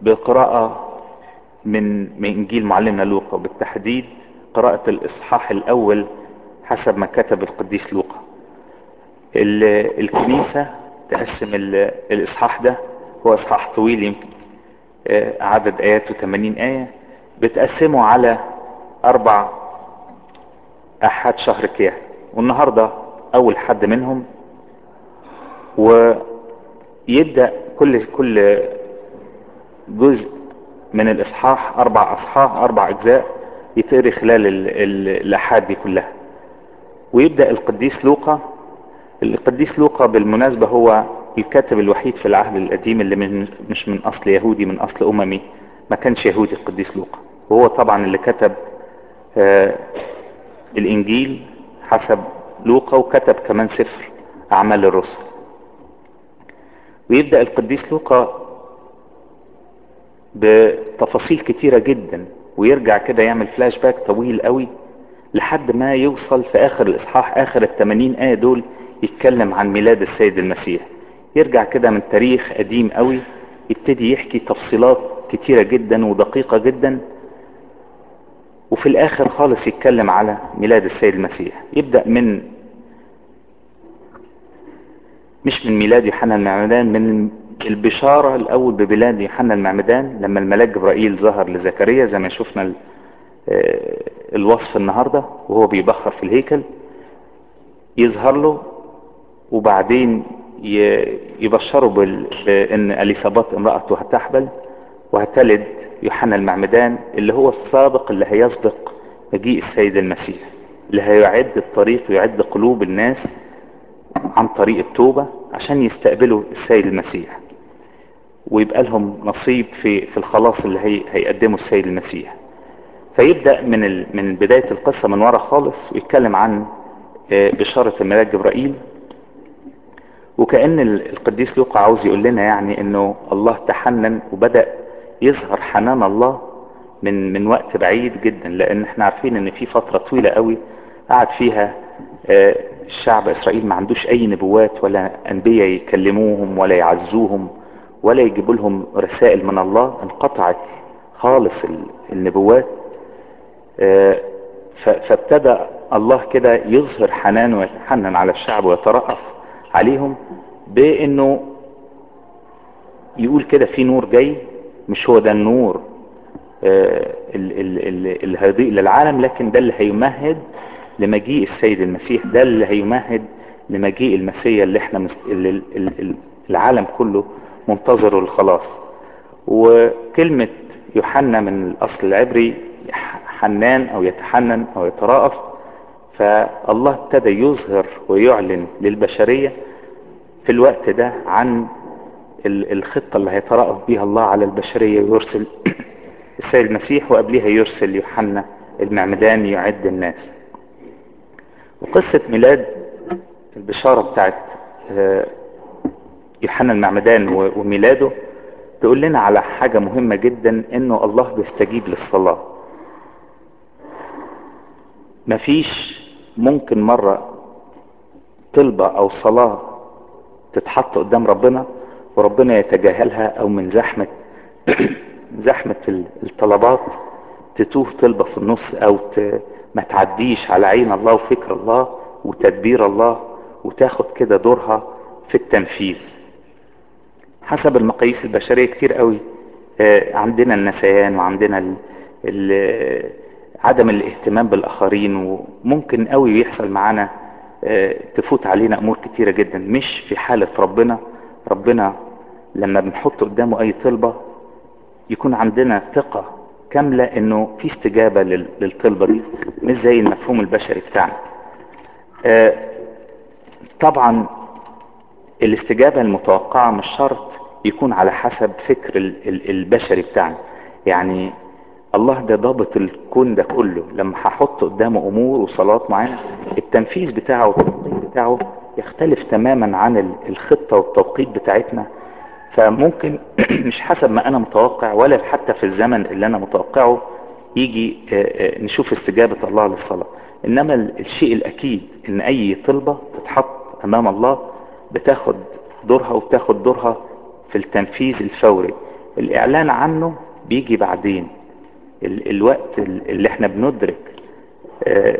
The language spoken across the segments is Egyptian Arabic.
بقراءة من من انجيل معلمنا لوقا وبالتحديد قراءة الاصحاح الاول حسب ما كتب القديس لوقا ال- الكنيسة تقسم ال- الاصحاح ده هو اصحاح طويل يمكن آه، عدد اياته 80 اية بتقسمه على اربع احاد شهر كياه والنهاردة اول حد منهم ويبدأ كل كل جزء من الاصحاح اربع اصحاح اربع اجزاء يتقري خلال ال- ال- الاحاد دي كلها ويبدأ القديس لوقا القديس لوقا بالمناسبة هو الكاتب الوحيد في العهد القديم اللي من مش من اصل يهودي من اصل اممي ما كانش يهودي القديس لوقا وهو طبعا اللي كتب آه الانجيل حسب لوقا وكتب كمان سفر اعمال الرسل ويبدأ القديس لوقا بتفاصيل كتيرة جدا ويرجع كده يعمل فلاش باك طويل قوي لحد ما يوصل في اخر الاصحاح اخر التمانين ايه دول يتكلم عن ميلاد السيد المسيح يرجع كده من تاريخ قديم قوي يبتدي يحكي تفصيلات كتيرة جدا ودقيقة جدا وفي الاخر خالص يتكلم على ميلاد السيد المسيح يبدأ من مش من ميلاد يوحنا المعمدان من البشارة الاول بميلاد يوحنا المعمدان لما الملاك جبرائيل ظهر لزكريا زي ما شفنا ال- آه، الوصف النهاردة وهو بيبخر في الهيكل يظهر له وبعدين ي- يبشره بال- بان اليصابات امرأته هتحبل وهتلد يوحنا المعمدان اللي هو السابق اللي هيسبق مجيء السيد المسيح اللي هيعد الطريق ويعد قلوب الناس عن طريق التوبة عشان يستقبلوا السيد المسيح ويبقى لهم نصيب في في الخلاص اللي هي هيقدمه السيد المسيح فيبدأ من ال... من بداية القصة من ورا خالص ويتكلم عن آه، بشارة الملاك جبرائيل وكأن ال- القديس لوقا عاوز يقول لنا يعني انه الله تحنن وبدأ يظهر حنان الله من من وقت بعيد جدا لان احنا عارفين ان في فترة طويلة قوي قعد فيها آه، الشعب اسرائيل ما عندوش اي نبوات ولا انبياء يكلموهم ولا يعزوهم ولا يجيبوا لهم رسائل من الله انقطعت خالص ال- النبوات آه، ف- فابتدى الله كده يظهر حنان ويتحنن على الشعب ويترأف عليهم بانه يقول كده في نور جاي مش هو ده النور آه، ال- ال- ال- اللي هيضيء للعالم لكن ده اللي هيمهد لمجيء السيد المسيح ده اللي هيمهد لمجيء المسيح اللي احنا مس- اللي ال- ال- ال- العالم كله منتظره الخلاص وكلمة يوحنا من الأصل العبري ح- حنان أو يتحنن أو يتراءف فالله ابتدى يظهر ويعلن للبشرية في الوقت ده عن ال- الخطة اللي هيترأف بيها الله على البشرية ويرسل السيد المسيح وقبلها يرسل يوحنا المعمدان يعد الناس وقصة ميلاد البشارة بتاعت آه، يوحنا المعمدان و- وميلاده تقول لنا على حاجة مهمة جدا انه الله بيستجيب للصلاة مفيش ممكن مرة طلبة او صلاة تتحط قدام ربنا وربنا يتجاهلها او من زحمة زحمة ال- الطلبات تتوه طلبة في النص او ت... ما تعديش على عين الله وفكر الله وتدبير الله وتاخد كده دورها في التنفيذ حسب المقاييس البشرية كتير قوي آه، عندنا النسيان وعندنا ال... ال... عدم الاهتمام بالاخرين وممكن قوي يحصل معانا آه، تفوت علينا امور كتيرة جدا مش في حالة ربنا ربنا لما بنحط قدامه اي طلبة يكون عندنا ثقة كاملة انه في استجابة لل- للطلبة دي مش زي المفهوم البشري بتاعنا آه، طبعا الاستجابة المتوقعة مش شرط يكون على حسب فكر ال- ال- البشري بتاعنا يعني الله ده ضابط الكون ده كله لما هحط قدامه امور وصلات معينة التنفيذ بتاعه والتوقيت بتاعه يختلف تماما عن ال- الخطة والتوقيت بتاعتنا فممكن مش حسب ما انا متوقع ولا حتى في الزمن اللي انا متوقعه يجي آه، آه، نشوف استجابة الله للصلاة انما ال- الشيء الاكيد ان اي طلبة تتحط امام الله بتاخد دورها وبتاخد دورها في التنفيذ الفوري الاعلان عنه بيجي بعدين ال الوقت اللي احنا بندرك اه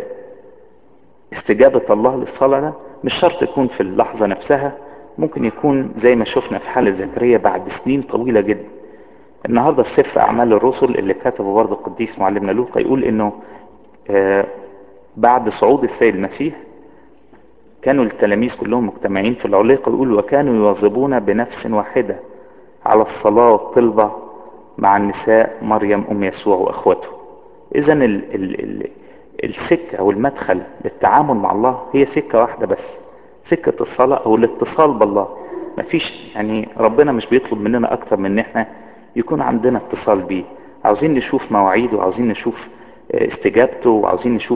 استجابة الله للصلاة ده مش شرط يكون في اللحظة نفسها ممكن يكون زي ما شفنا في حالة زكريا بعد سنين طويلة جدا النهاردة في سفر أعمال الرسل اللي كتبه برضه القديس معلمنا لوقا يقول إنه آه بعد صعود السيد المسيح كانوا التلاميذ كلهم مجتمعين في العليقة يقول وكانوا يواظبون بنفس واحدة على الصلاة والطلبة مع النساء مريم أم يسوع وأخوته إذا ال ال ال السكة أو المدخل للتعامل مع الله هي سكة واحدة بس سكة الصلاة أو الاتصال بالله مفيش يعني ربنا مش بيطلب مننا أكتر من إن إحنا يكون عندنا اتصال بيه عاوزين نشوف مواعيده وعاوزين نشوف استجابته وعاوزين نشوف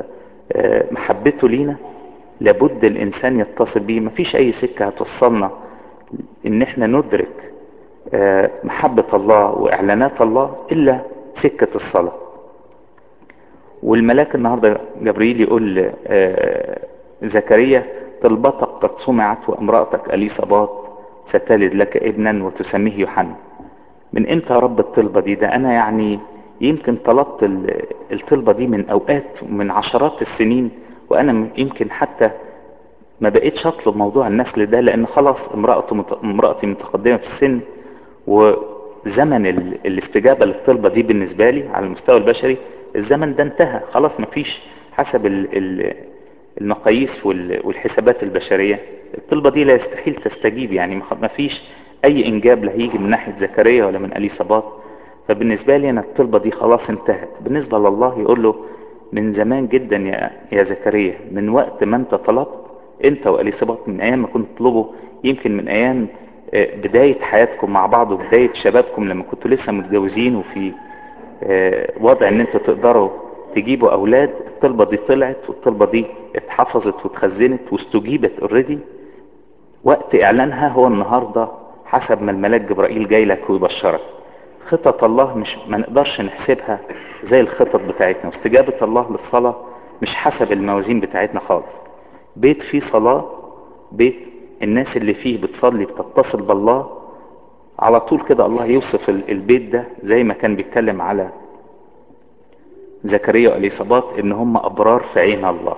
محبته لينا لابد الإنسان يتصل بيه مفيش أي سكة هتوصلنا إن إحنا ندرك محبة الله وإعلانات الله إلا سكة الصلاة والملاك النهاردة جبريل يقول زكريا طلبتك قد سمعت وامرأتك أليصابات ستلد لك ابنا وتسميه يوحنا من امتى يا رب الطلبة دي ده انا يعني يمكن طلبت الطلبة دي من اوقات من عشرات السنين وانا يمكن حتى ما بقيتش اطلب موضوع النسل ده لان خلاص امرأته امرأتي متقدمة في السن وزمن الاستجابة للطلبة دي بالنسبة لي على المستوى البشري الزمن ده انتهى خلاص مفيش حسب ال ال المقاييس والحسابات البشرية الطلبة دي لا يستحيل تستجيب يعني ما فيش اي انجاب لا هيجي من ناحية زكريا ولا من اليصابات فبالنسبة لي انا الطلبة دي خلاص انتهت بالنسبة لله يقول له من زمان جدا يا, يا زكريا من وقت ما انت طلبت انت واليصابات من ايام ما كنت تطلبوا يمكن من ايام بداية حياتكم مع بعض وبداية شبابكم لما كنتوا لسه متجوزين وفي وضع ان انتوا تقدروا تجيبوا اولاد الطلبة دي طلعت والطلبة دي اتحفظت واتخزنت واستجيبت اوريدي وقت اعلانها هو النهاردة حسب ما الملاك جبرائيل جاي لك ويبشرك خطط الله مش ما نقدرش نحسبها زي الخطط بتاعتنا واستجابة الله للصلاة مش حسب الموازين بتاعتنا خالص بيت فيه صلاة بيت الناس اللي فيه بتصلي بتتصل بالله على طول كده الله يوصف البيت ده زي ما كان بيتكلم على زكريا واليصابات ان هم ابرار في عين الله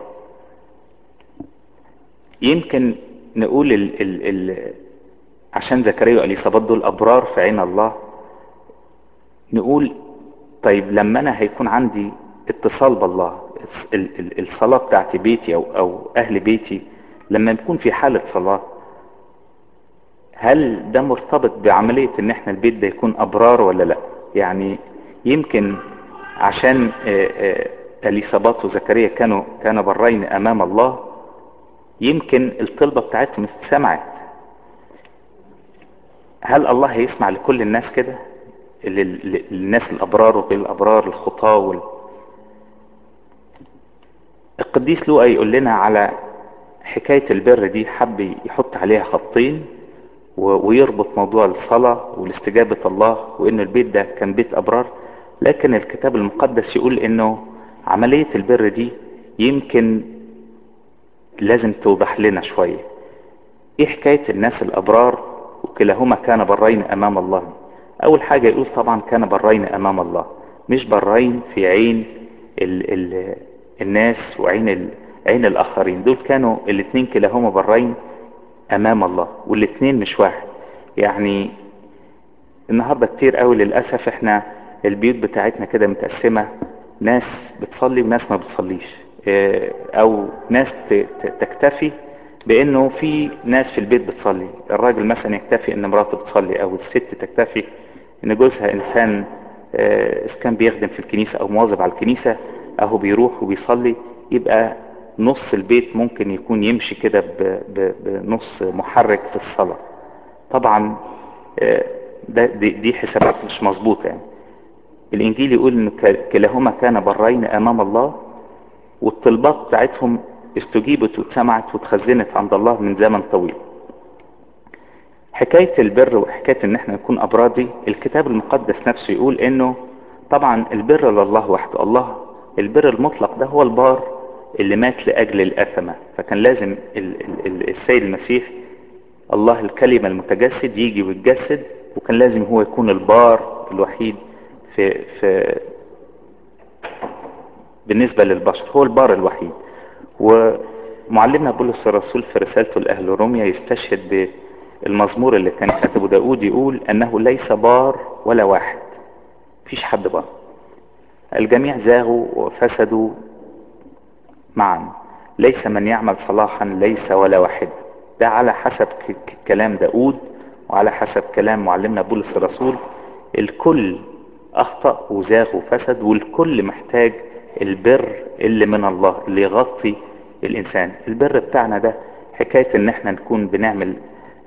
يمكن نقول ال ال ال عشان زكريا واليصابات دول ابرار في عين الله نقول طيب لما انا هيكون عندي اتصال بالله ال ال الصلاة بتاعتي بيتي او, أو اهل بيتي لما يكون في حالة صلاة هل ده مرتبط بعملية ان احنا البيت ده يكون ابرار ولا لا يعني يمكن عشان اليصابات وزكريا كانوا كانوا برين امام الله يمكن الطلبة بتاعتهم سمعت هل الله هيسمع لكل الناس كده الناس الابرار وغير الابرار الخطاة وال... القديس لوقا يقول لنا على حكاية البر دي حب يحط عليها خطين ويربط موضوع الصلاة والاستجابة الله وان البيت ده كان بيت ابرار لكن الكتاب المقدس يقول انه عملية البر دي يمكن لازم توضح لنا شوية ايه حكاية الناس الابرار وكلاهما كان برين امام الله اول حاجة يقول طبعا كان برين امام الله مش برين في عين ال ال الناس وعين ال عين الاخرين دول كانوا الاتنين كلاهما برين امام الله والاتنين مش واحد يعني النهاردة كتير قوي للأسف احنا البيوت بتاعتنا كده متقسمة ناس بتصلي وناس ما بتصليش اه او ناس تكتفي بانه في ناس في البيت بتصلي الراجل مثلا يكتفي ان مراته بتصلي او الست تكتفي ان جوزها انسان اه اذا كان بيخدم في الكنيسة او مواظب على الكنيسة اهو بيروح وبيصلي يبقى نص البيت ممكن يكون يمشي كده بنص محرك في الصلاة طبعا اه ده دي, دي حسابات مش مظبوطة يعني الانجيل يقول ان كلاهما كان برين امام الله والطلبات بتاعتهم استجيبت واتسمعت واتخزنت عند الله من زمن طويل حكاية البر وحكاية ان احنا نكون ابرار دي الكتاب المقدس نفسه يقول انه طبعا البر لله وحده الله البر المطلق ده هو البار اللي مات لاجل الاثمة فكان لازم ال ال ال السيد المسيح الله الكلمة المتجسد يجي ويتجسد وكان لازم هو يكون البار الوحيد في في بالنسبة للبشر هو البار الوحيد ومعلمنا بولس الرسول في رسالته لأهل روميا يستشهد بالمزمور اللي كان كاتبه داود يقول أنه ليس بار ولا واحد مفيش حد بار الجميع زاغوا وفسدوا معا ليس من يعمل صلاحا ليس ولا واحد ده على حسب كلام داود وعلى حسب كلام معلمنا بولس الرسول الكل اخطأ وزاغ وفسد والكل محتاج البر اللي من الله اللي يغطي الانسان البر بتاعنا ده حكاية ان احنا نكون بنعمل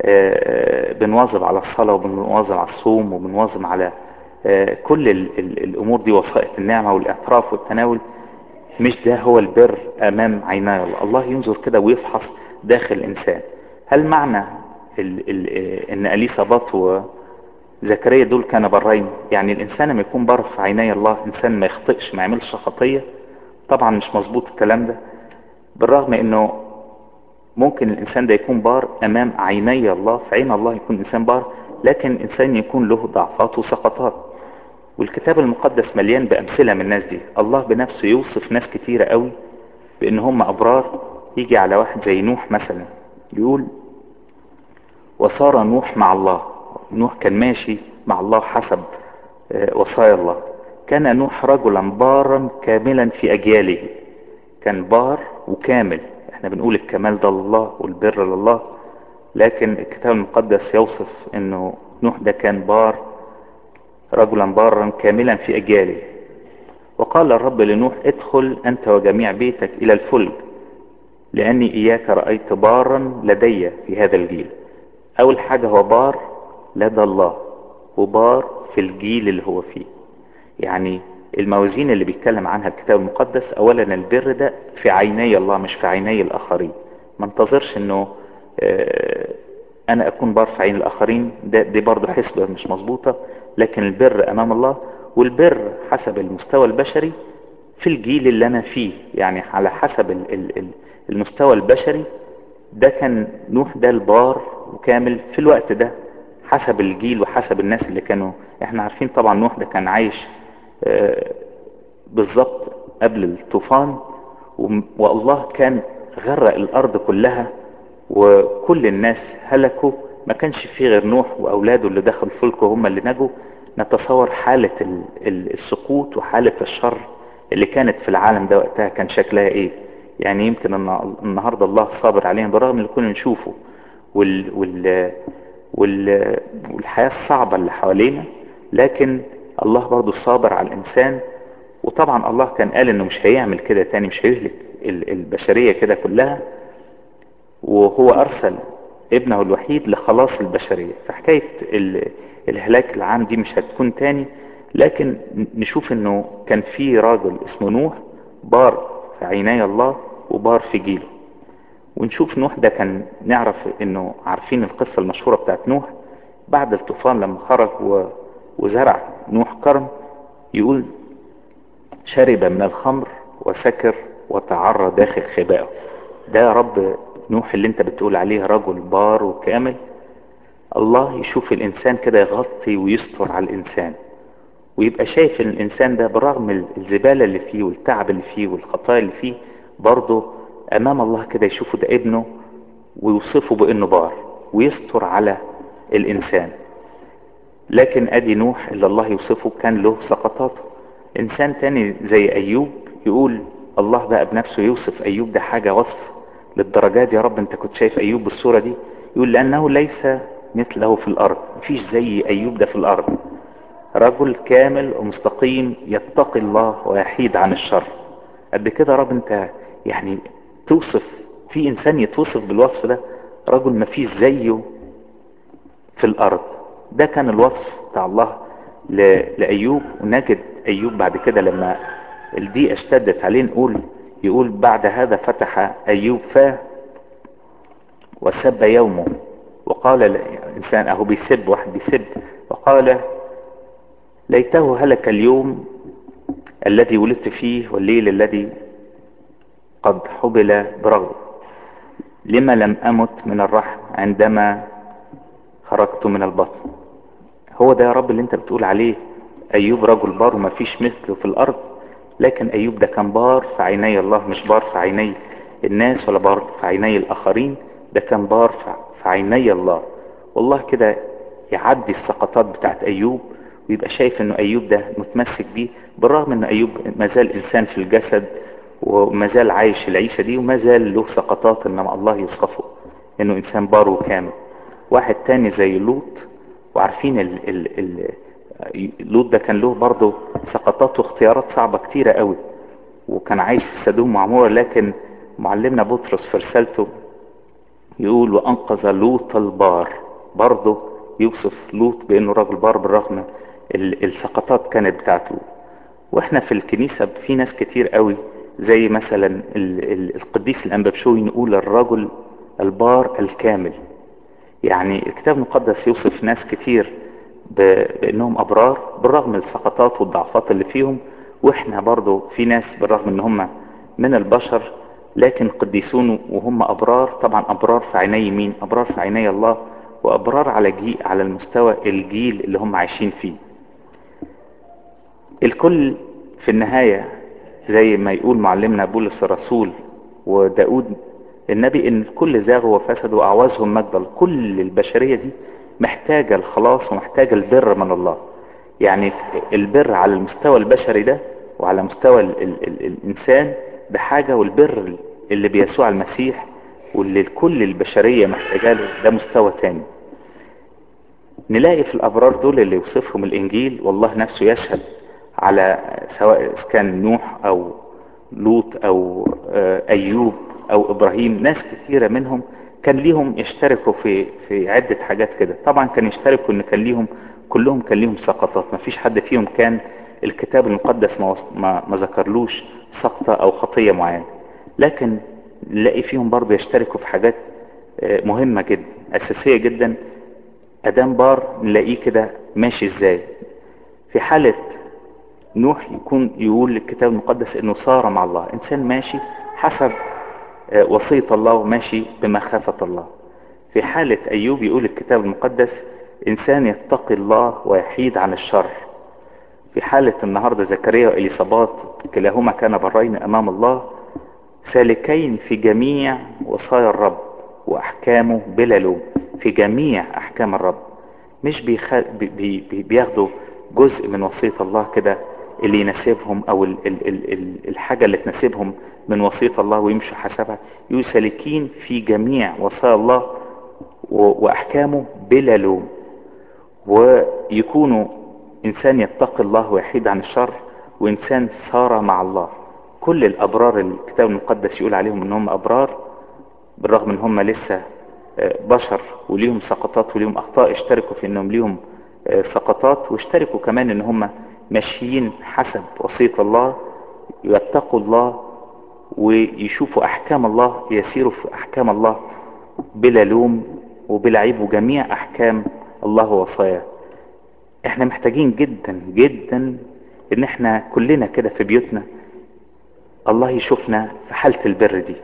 بنواظب على الصلاة وبنواظب على الصوم وبنواظب على كل ال ال الامور دي وسائط النعمة والاعتراف والتناول مش ده هو البر امام عيناي الله الله ينظر كده ويفحص داخل الانسان هل معنى ال ال ان اليسابات وزكريا دول كان برين يعني الانسان لما يكون بر في عيني الله انسان ما يخطئش ما يعملش خطية طبعا مش مظبوط الكلام ده بالرغم انه ممكن الانسان ده يكون بار امام عيني الله في عين الله يكون انسان بار لكن الانسان يكون له ضعفات وسقطات والكتاب المقدس مليان بامثله من الناس دي الله بنفسه يوصف ناس كتيره قوي بان هم ابرار يجي على واحد زي نوح مثلا يقول وصار نوح مع الله نوح كان ماشي مع الله حسب وصايا الله كان نوح رجلا بارا كاملا في اجياله كان بار وكامل احنا بنقول الكمال ده لله والبر لله لكن الكتاب المقدس يوصف انه نوح ده كان بار رجلا بارا كاملا في اجياله وقال الرب لنوح ادخل انت وجميع بيتك الى الفلك لاني اياك رأيت بارا لدي في هذا الجيل اول حاجة هو بار لدى الله وبار في الجيل اللي هو فيه يعني الموازين اللي بيتكلم عنها الكتاب المقدس اولا البر ده في عيني الله مش في عيني الاخرين ما انتظرش انه اه انا اكون بار في عين الاخرين ده دي برضه حسبة مش مظبوطة لكن البر امام الله والبر حسب المستوى البشري في الجيل اللي انا فيه يعني على حسب ال ال ال المستوى البشري ده كان نوح ده البار وكامل في الوقت ده حسب الجيل وحسب الناس اللي كانوا احنا عارفين طبعا نوح ده كان عايش اه بالظبط قبل الطوفان والله كان غرق الارض كلها وكل الناس هلكوا ما كانش فيه غير نوح واولاده اللي دخلوا الفلك وهم اللي نجوا نتصور حالة السقوط وحالة الشر اللي كانت في العالم ده وقتها كان شكلها ايه يعني يمكن ان النهاردة الله صابر علينا بالرغم اللي كنا نشوفه وال وال وال والحياة الصعبة اللي حوالينا لكن الله برضو صابر على الانسان وطبعا الله كان قال انه مش هيعمل كده تاني مش هيهلك البشرية كده كلها وهو ارسل ابنه الوحيد لخلاص البشرية فحكاية الهلاك العام دي مش هتكون تاني لكن نشوف انه كان في راجل اسمه نوح بار في عيني الله وبار في جيله ونشوف نوح ده كان نعرف انه عارفين القصة المشهورة بتاعت نوح بعد الطوفان لما خرج وزرع نوح كرم يقول شرب من الخمر وسكر وتعرى داخل خبائه ده يا رب نوح اللي انت بتقول عليه رجل بار وكامل الله يشوف الانسان كده يغطي ويستر على الانسان ويبقى شايف ان الانسان ده برغم الزبالة اللي فيه والتعب اللي فيه والخطايا اللي فيه برضه امام الله كده يشوفه ده ابنه ويوصفه بانه بار ويستر على الانسان لكن ادي نوح اللي الله يوصفه كان له سقطاته انسان تاني زي ايوب يقول الله بقى بنفسه يوصف ايوب ده حاجة وصف للدرجات يا رب انت كنت شايف ايوب بالصورة دي يقول لانه ليس مثله في الارض مفيش زي ايوب ده في الارض رجل كامل ومستقيم يتقي الله ويحيد عن الشر قد كده يا رب انت يعني توصف في انسان يتوصف بالوصف ده رجل مفيش زيه في الارض ده كان الوصف بتاع الله لأيوب ونجد أيوب بعد كده لما الضيقة اشتدت عليه نقول يقول بعد هذا فتح أيوب فاه وسب يومه وقال الإنسان أهو بيسب واحد بيسب وقال ليته هلك اليوم الذي ولدت فيه والليل الذي قد حبل برغم لما لم أمت من الرحم عندما خرجت من البطن هو ده يا رب اللي انت بتقول عليه ايوب رجل بار وما فيش مثله في الارض لكن ايوب ده كان بار في عيني الله مش بار في عيني الناس ولا بار في عيني الاخرين ده كان بار في عيني الله والله كده يعدي السقطات بتاعت ايوب ويبقى شايف انه ايوب ده متمسك بيه بالرغم ان ايوب ما زال انسان في الجسد وما زال عايش العيشة دي وما زال له سقطات انما الله يوصفه انه انسان بار وكامل واحد تاني زي لوط وعارفين ال ال ال لوط ده كان له برضه سقطات واختيارات صعبة كتيرة قوي وكان عايش في سدوم وعمورة لكن معلمنا بطرس في رسالته يقول وانقذ لوط البار برضه يوصف لوط بانه راجل بار بالرغم السقطات كانت بتاعته واحنا في الكنيسة في ناس كتير قوي زي مثلا ال ال القديس الانبابشوي نقول الرجل البار الكامل يعني الكتاب المقدس يوصف ناس كتير بانهم ابرار بالرغم من السقطات والضعفات اللي فيهم واحنا برضو في ناس بالرغم ان هم من البشر لكن قديسون وهم ابرار طبعا ابرار في عيني مين ابرار في عيني الله وابرار على جيل على المستوى الجيل اللي هم عايشين فيه الكل في النهاية زي ما يقول معلمنا بولس الرسول وداود النبي ان الكل زاغوا وفسدوا واعوزهم مجد الله كل البشرية دي محتاجة الخلاص ومحتاجة البر من الله يعني البر على المستوى البشري ده وعلى مستوى ال ال ال الانسان ده حاجة والبر اللي بيسوع المسيح واللي كل البشرية محتاجة له ده مستوى تاني نلاقي في الابرار دول اللي يوصفهم الانجيل والله نفسه يشهد على سواء كان نوح او لوط او ايوب او ابراهيم ناس كثيرة منهم كان ليهم يشتركوا في في عدة حاجات كده طبعا كان يشتركوا ان كان ليهم كلهم كان ليهم سقطات ما فيش حد فيهم كان الكتاب المقدس ما, ما, ما ذكرلوش سقطة او خطية معينة لكن نلاقي فيهم برضه يشتركوا في حاجات مهمة جدا اساسية جدا ادام بار نلاقيه كده ماشي ازاي في حالة نوح يكون يقول الكتاب المقدس انه صار مع الله انسان ماشي حسب وصية الله وماشي بمخافة الله في حالة ايوب يقول الكتاب المقدس انسان يتقي الله ويحيد عن الشر في حالة النهاردة زكريا واليصابات كلاهما كان برين امام الله سالكين في جميع وصايا الرب واحكامه بلا لوم في جميع احكام الرب مش بيخ... بي... بي... بياخدوا جزء من وصية الله كده اللي يناسبهم او ال... ال... ال... الحاجة اللي تناسبهم من وصية الله ويمشوا حسبها يقول سالكين في جميع وصايا الله و... واحكامه بلا لوم ويكونوا انسان يتقي الله ويحيد عن الشر وانسان سار مع الله كل الابرار الكتاب المقدس يقول عليهم انهم ابرار بالرغم ان هم لسه بشر وليهم سقطات وليهم اخطاء اشتركوا في انهم ليهم سقطات واشتركوا كمان ان هم ماشيين حسب وصية الله يتقوا الله ويشوفوا احكام الله يسيروا في احكام الله بلا لوم وبلا عيب وجميع احكام الله ووصاياه احنا محتاجين جدا جدا ان احنا كلنا كده في بيوتنا الله يشوفنا في حالة البر دي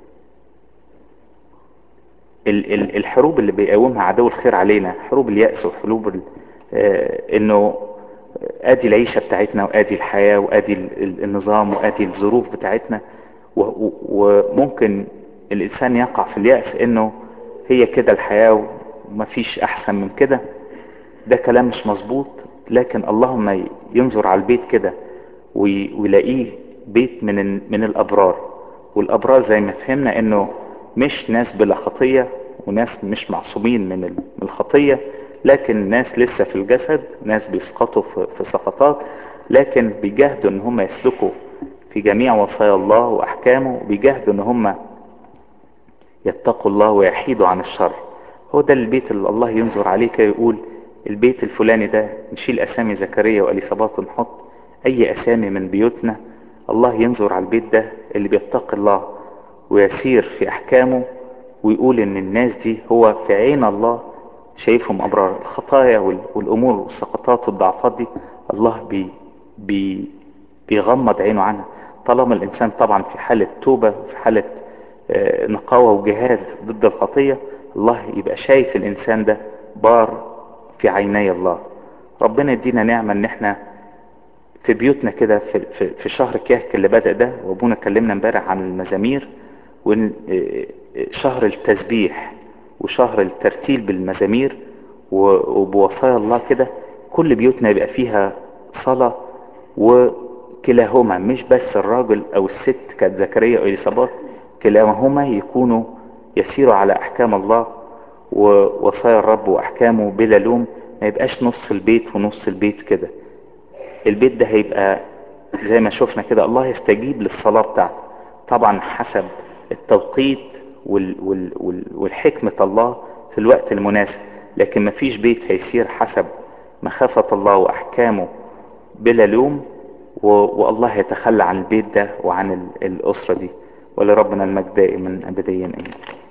الحروب اللي بيقاومها عدو الخير علينا حروب اليأس وحروب اه انه ادي العيشة بتاعتنا وادي الحياة وادي النظام وادي الظروف بتاعتنا وممكن الانسان يقع في اليأس انه هي كده الحياة ومفيش احسن من كده ده كلام مش مظبوط لكن اللهم ينظر على البيت كده ويلاقيه بيت من من الابرار والابرار زي ما فهمنا انه مش ناس بلا خطية وناس مش معصومين من الخطية لكن ناس لسه في الجسد ناس بيسقطوا في سقطات لكن بيجاهدوا ان هم يسلكوا في جميع وصايا الله واحكامه بيجاهدوا ان هم يتقوا الله ويحيدوا عن الشر هو ده البيت اللي الله ينظر عليه كي يقول البيت الفلاني ده نشيل اسامي زكريا واليصابات ونحط اي اسامي من بيوتنا الله ينظر على البيت ده اللي بيتقي الله ويسير في احكامه ويقول ان الناس دي هو في عين الله شايفهم ابرار الخطايا والامور والسقطات والضعفات دي الله بي بي بيغمض عينه عنها طالما الانسان طبعا في حالة توبة في حالة نقاوة وجهاد ضد الخطية الله يبقى شايف الانسان ده بار في عيني الله ربنا يدينا نعمة ان احنا في بيوتنا كده في, في, في شهر كيهك اللي بدأ ده وابونا كلمنا امبارح عن المزامير وشهر التسبيح وشهر الترتيل بالمزامير وبوصايا الله كده كل بيوتنا يبقى فيها صلاة وكلاهما مش بس الراجل او الست كانت زكريا او اليصابات كلاهما يكونوا يسيروا على احكام الله ووصايا الرب واحكامه بلا لوم ما يبقاش نص البيت ونص البيت كده البيت ده هيبقى زي ما شفنا كده الله يستجيب للصلاة بتاعته طبعا حسب التوقيت وال وال وال والحكمة الله في الوقت المناسب لكن مفيش بيت هيسير حسب مخافة الله وأحكامه بلا لوم و... والله يتخلى عن البيت ده وعن ال... الأسرة دي ولربنا المجد دائما أبديا أمين